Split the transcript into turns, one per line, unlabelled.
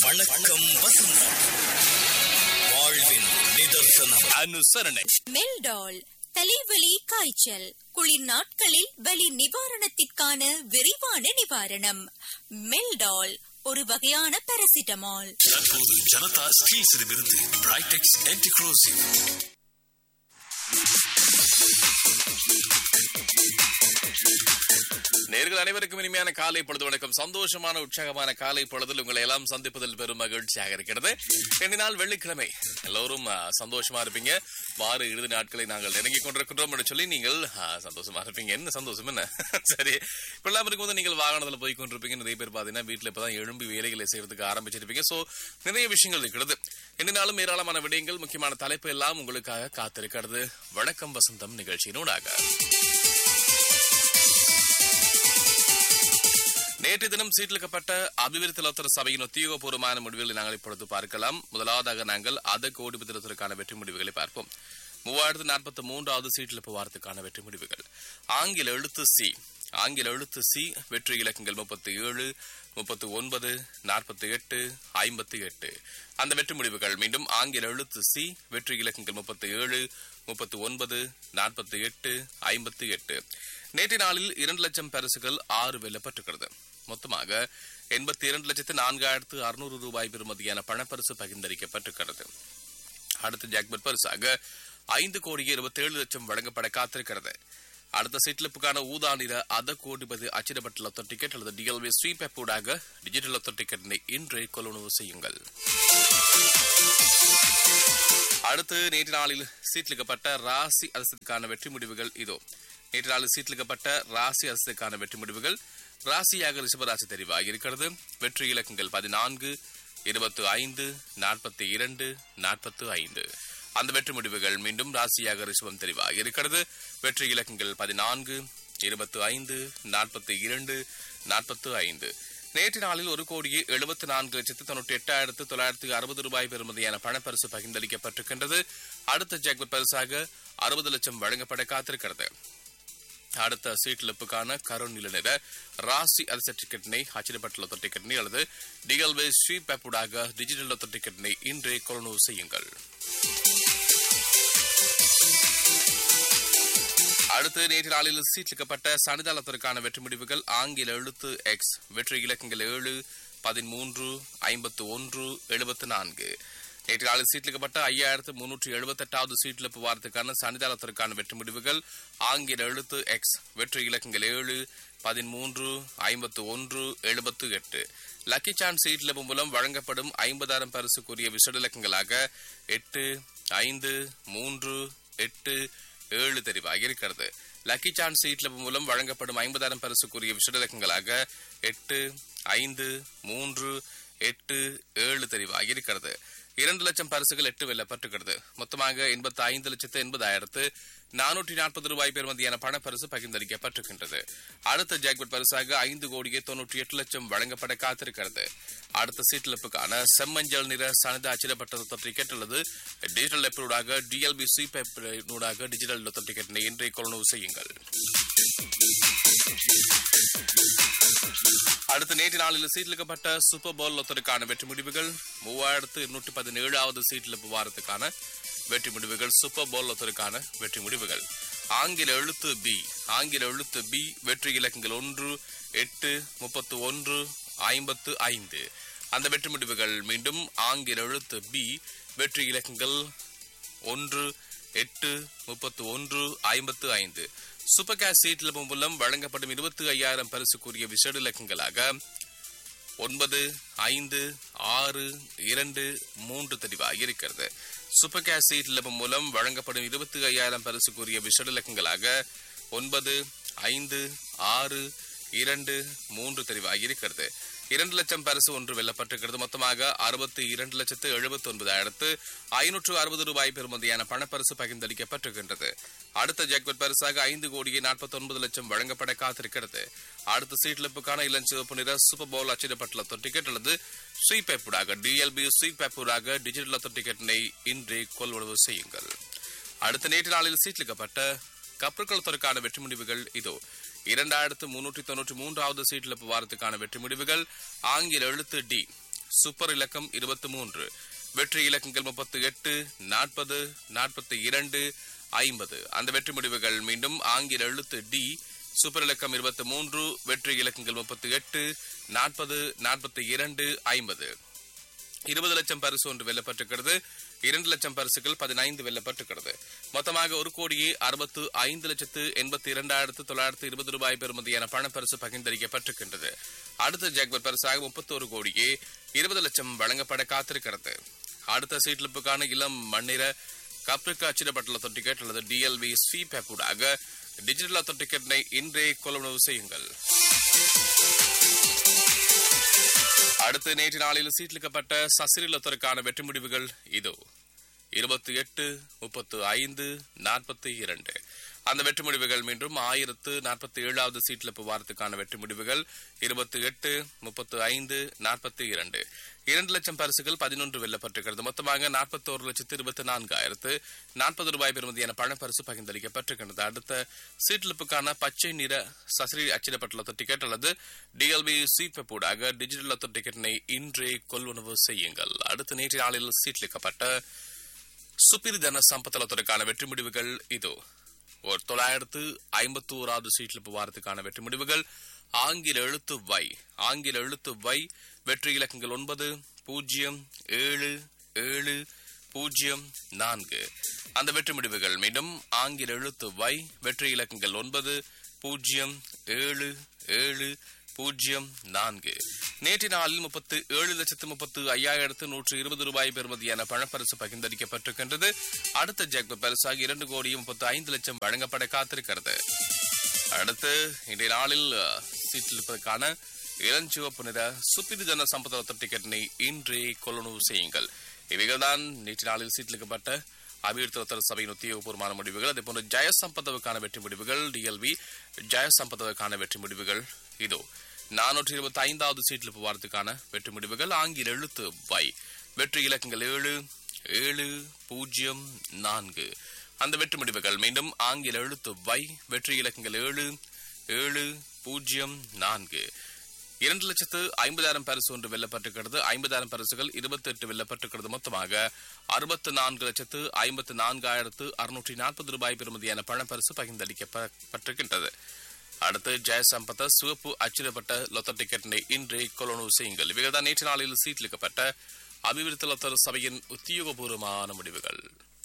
வணக்கம் வசந்தம் வாழ்வின் நிதர்சனம்
அனுசரணை
மெல்டால் தலைவலி காய்ச்சல் குளிர் நாட்களில் வலி நிவாரணத்திற்கான விரிவான நிவாரணம் மெல்டால் ஒரு வகையான பாராசிட்டமால்
தற்போது ஜனதா ஸ்டீல்ஸிடமிருந்து பிரைடெக்ஸ் ஆன்டிக்ரோசிவ்
நேர்கள் அனைவருக்கும் இனிமையான காலை பொழுது வணக்கம் சந்தோஷமான உற்சாகமான காலை பொழுதில் உங்களை எல்லாம் சந்திப்பதில் பெரும் மகிழ்ச்சியாக இருக்கிறது ரெண்டு நாள் வெள்ளிக்கிழமை எல்லோரும் ஆ, சந்தோஷமா இருப்பீங்க வார இறுதி நாட்களை நாங்கள் நெருங்கி கொண்டிருக்கின்றோம் என்று சொல்லி நீங்கள் ஆ, சந்தோஷமா இருப்பீங்க என்ன சந்தோஷம் என்ன சரி இப்பெல்லாம் இருக்கும்போது நீங்கள் வாகனத்தில் போய் கொண்டிருப்பீங்க நிறைய பேர் பார்த்தீங்கன்னா வீட்டில் இப்பதான் எழும்பி வேலைகளை செய்யறதுக்கு ஆரம்பிச்சிருப்பீங்க சோ நிறைய விஷயங்கள் இருக்கிறது ரெண்டு நாளும் ஏராளமான விடயங்கள் முக்கியமான தலைப்பு எல்லாம் உங்களுக்காக காத்திருக்கிறது வணக்கம் வசந்தம் நிகழ்ச்சியினூடாக நேற்று தினம் சீட்டிலிக்கப்பட்ட அபிவிருத்தி லோத்தர சபையின் உத்தியோகபூர்வமான முடிவுகளை நாங்கள் இப்பொழுது பார்க்கலாம் முதலாவதாக நாங்கள் அத கோடி பத்திரத்திற்கான வெற்றி முடிவுகளை பார்ப்போம் மூவாயிரத்து நாற்பத்தி மூன்றாவது சீட்டில் போவாரத்துக்கான வெற்றி முடிவுகள் ஆங்கில எழுத்து சி ஆங்கில எழுத்து சி வெற்றி இலக்கங்கள் முப்பத்தி ஏழு முப்பத்தி ஒன்பது நாற்பத்தி எட்டு ஐம்பத்தி எட்டு அந்த வெற்றி முடிவுகள் மீண்டும் ஆங்கில எழுத்து சி வெற்றி இலக்கங்கள் முப்பத்தி ஏழு முப்பத்தி ஒன்பது நாற்பத்தி எட்டு ஐம்பத்தி எட்டு நேற்று நாளில் இரண்டு லட்சம் பரிசுகள் ஆறு வெல்லப்பட்டிருக்கிறது மொத்தமாக எண்பத்தி இரண்டு லட்சத்து நான்காயிரத்து அறுநூறு ரூபாய் பெறுமதியான பணப்பரிசு பகிர்ந்தளிக்கப்பட்டிருக்கிறது அடுத்த ஜாக்பட் பரிசாக ஐந்து கோடியே இருபத்தி ஏழு லட்சம் வழங்கப்பட காத்திருக்கிறது அடுத்த சீட்லிப்புக்கான ஊதா நிற அத கோடிபதி அச்சிடப்பட்ட லொத்த டிக்கெட் அல்லது டிஎல்வி ஸ்வீப் ஆப் ஊடாக டிஜிட்டல் லொத்த டிக்கெட்டினை இன்றே கொள்வனவு செய்யுங்கள் அடுத்து நேற்று நாளில் சீட்லிக்கப்பட்ட ராசி அரசுக்கான வெற்றி முடிவுகள் இதோ நேற்று நாளில் சீட்லிக்கப்பட்ட ராசி அரசுக்கான வெற்றி முடிவுகள் ராசியாக ரிஷபராசி தெரிவாகி இருக்கிறது வெற்றி இலக்கங்கள் பதினான்கு இருபத்தி ஐந்து நாற்பத்தி இரண்டு நாற்பத்தி ஐந்து அந்த வெற்றி முடிவுகள் மீண்டும் ராசியாக ரிஷபம் தெரிவாகி இருக்கிறது வெற்றி இலக்கங்கள் பதினான்கு இருபத்தி ஐந்து நாற்பத்தி இரண்டு நாற்பத்தி ஐந்து நேற்று நாளில் ஒரு கோடியே எழுபத்தி நான்கு லட்சத்து தொண்ணூற்றி எட்டாயிரத்து தொள்ளாயிரத்து அறுபது ரூபாய் பெறுமதியான பணப்பரிசு பகிர்ந்தளிக்கப்பட்டிருக்கின்றது அடுத்த ஜாக்பட் பரிசாக அறுபது லட்சம் வழங்கப்பட காத்திருக்கிறது அடுத்த சீட்லிப்புக்கான கருண் நில நிற ராசி அரசு டிக்கெட்டினை அச்சிடப்பட்ட லொத்த டிக்கெட்டினை அல்லது டிஎல்வே ஸ்வீப் ஆப்பூடாக டிஜிட்டல் லொத்த டிக்கெட்டினை இன்றே கொள்ளுணவு செய்யுங்கள் அடுத்து நேற்று நாளில் சீட்லிக்கப்பட்ட சனிதாளத்திற்கான வெற்றி முடிவுகள் ஆங்கில எழுத்து எக்ஸ் வெற்றி இலக்கங்கள் ஏழு பதிமூன்று ஐம்பத்து ஒன்று எழுபத்து நான்கு நேற்று நாளில் சீட்லிக்கப்பட்ட ஐயாயிரத்து முன்னூற்றி எழுபத்தெட்டாவது சீட்லிப்பு வாரத்துக்கான சனிதாளத்திற்கான வெற்றி முடிவுகள் ஆங்கில எழுத்து எக்ஸ் வெற்றி இலக்கங்கள் ஏழு பதிமூன்று ஐம்பத்து ஒன்று எழுபத்து எட்டு லக்கி சான்ஸ் சீட்லிப்பு மூலம் வழங்கப்படும் ஐம்பதாயிரம் பரிசுக்குரிய விசட இலக்கங்களாக எட்டு ஐந்து மூன்று எட்டு ஏழு தெரிவாகி இருக்கிறது லக்கி சான்ஸ் சீட்ல மூலம் வழங்கப்படும் ஐம்பதாயிரம் பரிசுக்குரிய விஷடலக்கங்களாக எட்டு ஐந்து மூன்று எட்டு ஏழு தெரிவாகி இருக்கிறது இரண்டு லட்சம் பரிசுகள் எட்டு வெல்லப்பட்டிருக்கிறது மொத்தமாக எண்பத்தி ஐந்து லட்சத்து எண்பதாயிரத்து நானூற்றி நாற்பது ரூபாய் பெறுமதியான பணப்பரிசு பகிர்ந்தளிக்கப்பட்டிருக்கின்றது அடுத்த ஜாக்பட் பரிசாக ஐந்து கோடியே தொன்னூற்றி எட்டு லட்சம் வழங்கப்பட காத்திருக்கிறது அடுத்த சீட்டிழப்புக்கான செம்மஞ்சள் நிற சனித அச்சிடப்பட்ட டிக்கெட் அல்லது டிஜிட்டல் எப்பூடாக டிஎல்பி ஸ்வீப் ஊடாக டிஜிட்டல் லொத்த டிக்கெட்டினை இன்றைய கொள்ளுணவு செய்யுங்கள் அடுத்த நேற்று நாளில் சீட்டிலிக்கப்பட்ட சூப்பர் போல் லொத்தருக்கான வெற்றி முடிவுகள் மூவாயிரத்து இருநூற்றி பதினேழாவது சீட்டிலிப்பு வாரத்துக்கான வெற்றி முடிவுகள் சூப்பர் போல் லொத்தருக்கான வெற்றி முடிவுகள் ஆங்கில எழுத்து பி ஆங்கில எழுத்து பி வெற்றி இலக்கங்கள் ஒன்று எட்டு முப்பத்து ஒன்று ஐம்பத்து ஐந்து அந்த வெற்றி முடிவுகள் மீண்டும் ஆங்கில எழுத்து பி வெற்றி இலக்கங்கள் ஒன்று எட்டு முப்பத்து ஒன்று ஐம்பத்து ஐந்து சூப்பர் கேஷ் சீட்ல மூலம் வழங்கப்படும் இருபத்தி ஐயாயிரம் பரிசுக்குரிய விசேட இலக்கங்களாக ஒன்பது ஐந்து ஆறு இரண்டு மூன்று தெளிவாக இருக்கிறது சூப்பர் கேஷ் சீட்ல மூலம் வழங்கப்படும் இருபத்தி ஐயாயிரம் பரிசுக்குரிய விசேட இலக்கங்களாக ஒன்பது ஐந்து ஆறு இரண்டு மூன்று தெரிவாகி இருக்கிறது இரண்டு லட்சம் பரிசு ஒன்று வெல்லப்பட்டிருக்கிறது மொத்தமாக அறுபத்தி இரண்டு லட்சத்து எழுபத்தி ஒன்பதாயிரத்து ஐநூற்று அறுபது ரூபாய் பெறுமதியான பணப்பரிசு பகிர்ந்தளிக்கப்பட்டிருக்கின்றது அடுத்த ஜாக்பட் பரிசாக ஐந்து கோடியே நாற்பத்தி ஒன்பது லட்சம் வழங்கப்பட காத்திருக்கிறது அடுத்த சீட்லிப்புக்கான இளஞ்சிவப்பு நிற சூப்பர் பவுல் அச்சிடப்பட்டுள்ள டிக்கெட் அல்லது ஸ்வீப் ஆப்பூடாக டிஎல்பி ஸ்வீப் ஆப்பூடாக டிஜிட்டல் லொத்த டிக்கெட்டினை இன்றே கொள்வனவு செய்யுங்கள் அடுத்த நேற்று நாளில் சீட்லிக்கப்பட்ட கப்பற்களத்திற்கான வெற்றி முடிவுகள் இதோ இரண்டாயிரத்து முன்னூற்றி தொன்னூற்றி மூன்றாவது சீட்டிழப்பு வாரத்துக்கான வெற்றி முடிவுகள் ஆங்கில எழுத்து டி சூப்பர் இலக்கம் இருபத்தி மூன்று வெற்றி இலக்கங்கள் முப்பத்தி எட்டு நாற்பது நாற்பத்தி இரண்டு ஐம்பது அந்த வெற்றி முடிவுகள் மீண்டும் ஆங்கில எழுத்து டி சூப்பர் இலக்கம் இருபத்தி மூன்று வெற்றி இலக்கங்கள் முப்பத்தி எட்டு நாற்பது நாற்பத்தி இரண்டு ஐம்பது இருபது லட்சம் பரிசு ஒன்று வெல்லப்பட்டிருக்கிறது இரண்டு லட்சம் பரிசுகள் பதினைந்து வெல்லப்பட்டிருக்கிறது மொத்தமாக ஒரு கோடியே அறுபத்து ஐந்து லட்சத்து எண்பத்தி இரண்டாயிரத்து தொள்ளாயிரத்து இருபது ரூபாய் பெறுமதியான பணப்பரிசு பகிர்ந்தளிக்கப்பட்டிருக்கின்றது அடுத்த ஜாக்பர் பரிசாக முப்பத்தோரு கோடியே இருபது லட்சம் வழங்கப்பட காத்திருக்கிறது அடுத்த சீட்லிப்புக்கான இளம் மண்ணிற கப்ரிக்கு அச்சிடப்பட்டுள்ள தொட்டிக்கெட் அல்லது டிஎல்வி ஸ்வீப் ஊடாக டிஜிட்டல் தொட்டிக்கெட்டினை இன்றே கொள்வனவு செய்யுங்கள் அடுத்து நேற்று நாளில் சீட்லிக்கப்பட்ட சசிரிலத்திற்கான வெற்றி முடிவுகள் இதோ இருபத்தி எட்டு முப்பத்து ஐந்து நாற்பத்தி இரண்டு அந்த வெற்றி முடிவுகள் மீண்டும் ஆயிரத்து நாற்பத்தி ஏழாவது சீட்லிப்பு வாரத்துக்கான வெற்றி முடிவுகள் இருபத்தி எட்டு முப்பத்து ஐந்து நாற்பத்தி இரண்டு இரண்டு லட்சம் பரிசுகள் பதினொன்று வெல்லப்பட்டிருக்கிறது மொத்தமாக நாற்பத்தோரு லட்சத்து இருபத்தி நான்காயிரத்து நாற்பது ரூபாய் பெறுமதியான பணப்பரிசு பகிர்ந்தளிக்கப்பட்டிருக்கின்றது அடுத்த சீட்லிப்புக்கான பச்சை நிற சசிரி அச்சிடப்பட்டுள்ள டிக்கெட் அல்லது டிஎல்பி சீப்பூடாக டிஜிட்டல் டிக்கெட்டினை இன்றே கொள்வனவு செய்யுங்கள் அடுத்த நேற்று நாளில் சீட்லிக்கப்பட்ட சுப்பிரி தன சம்பத்தலத்திற்கான வெற்றி முடிவுகள் இதோ ஒரு தொள்ளாயிரத்து ஐம்பத்தி ஓராவது சீட்லிப்பு வாரத்துக்கான வெற்றி முடிவுகள் ஆங்கில எழுத்து வை ஆங்கில எழுத்து வை வெற்றி இலக்கங்கள் ஒன்பது பூஜ்ஜியம் ஏழு ஏழு பூஜ்ஜியம் நான்கு அந்த வெற்றி முடிவுகள் மீண்டும் ஆங்கில எழுத்து வை வெற்றி இலக்கங்கள் ஒன்பது பூஜ்ஜியம் ஏழு ஏழு பூஜ்ஜியம் நான்கு நேற்று நாளில் முப்பத்து ஏழு லட்சத்து முப்பத்து ஐயாயிரத்து நூற்று இருபது ரூபாய் பெறுமதியான பணப்பரிசு பகிர்ந்தளிக்கப்பட்டிருக்கின்றது அடுத்த ஜாக்பர் பரிசாக இரண்டு கோடியும் முப்பத்து ஐந்து லட்சம் வழங்கப்பட காத்திருக்கிறது அடுத்து இன்றைய நாளில் அஹ், சீட்டில் இருப்பதற்கான இளஞ்சிவப்பு நிற சுப்பிரி ஜன சம்பத டிக்கெட்டினை இன்றே கொள்ளுணவு செய்யுங்கள் இவைகள்தான் நேற்று நாளில் சீட்டிலிக்கப்பட்ட அபிவிருத்தர் சபையின் உத்தியோகபூர்வமான முடிவுகள் அதே போன்று ஜெயசம்பதவுக்கான வெற்றி முடிவுகள் டிஎல்வி ஜெயசம்பதவுக்கான வெற்றி முடிவுகள் இதோ நானூற்றி இருபத்தி ஐந்தாவது சீட்டில் வாரத்துக்கான வெற்றி முடிவுகள் ஆங்கில எழுத்து வை வெற்றி இலக்கங்கள் ஏழு ஏழு பூஜ்ஜியம் நான்கு அந்த வெற்றி முடிவுகள் மீண்டும் ஆங்கில எழுத்து வை வெற்றி இலக்கங்கள் ஏழு ஏழு பூஜ்ஜியம் நான்கு இரண்டு லட்சத்து ஐம்பதாயிரம் பரிசு ஒன்று வெல்லப்பட்டிருக்கிறது ஐம்பதாயிரம் பரிசுகள் இருபத்தி எட்டு வெல்லப்பட்டிருக்கிறது மொத்தமாக அறுபத்து நான்கு லட்சத்து ஐம்பத்து நான்காயிரத்து அறுநூற்றி நாற்பது ரூபாய் பெறுமதியான பணப்பரிசு பகிர்ந்தளிக்கப்பட்டிருக்கின்றது அடுத்து ஜெயசம்பத சிவப்பு அச்சிடப்பட்ட லொத்த டிக்கெட்டினை இன்றே கொலனு செய்யுங்கள் இவைகள் தான் நேற்று நாளில் சீட்லிக்கப்பட்ட அபிவிருத்தி லொத்தர் சபையின் உத்தியோகபூர்வமான முடிவுகள்